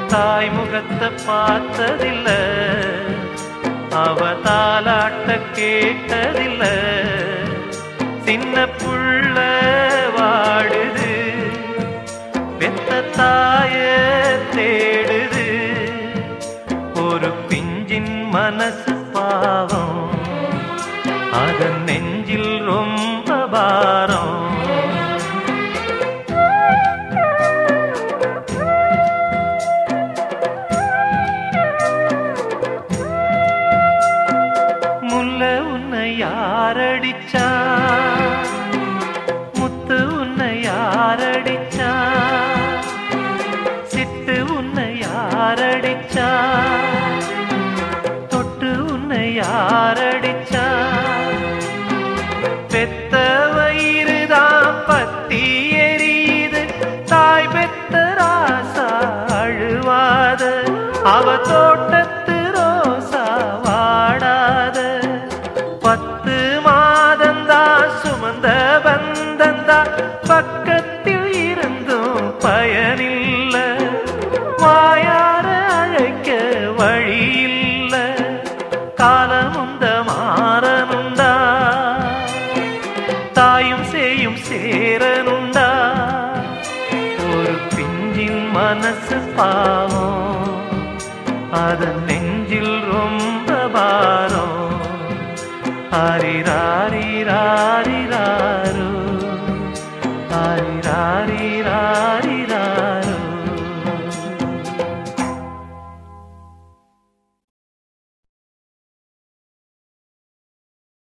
தாய் முகத்தை பார்த்ததில்ல அவ தாலாட்ட கேட்டதில்ல சின்ன புள்ள வாடுது பெத்த தாய தேடுது ஒரு பிஞ்சின் மனசு பாவம் அதன் நெஞ்சில் ரொம்ப பாரம் முல்ல உன்னை யாரடிச்சா முத்து உன்னை யாரடிச்சா சிட்டு உன்னை யாரடிச்சா தொட்டு உன்னை யாரடிச்சா பெத்த வயிறுதான் பத்தி எரியுது தாய் பெத்த ராசா அழுவாத அவ தோட்டத்து ரோசா வாடாத பத்து மாதந்தா சுமந்த பந்தந்தா பக்கத்தில் இருந்தும் பயனில்ல வாயார அழைக்க வழி இல்ல காலமுந்த மாறனுண்டா தாயும் சேயும் சேரனுண்டா ஒரு பிஞ்சின் மனசு பாவம் அதன் நெஞ்சில் ரொம்ப பாரம் ஹரிரா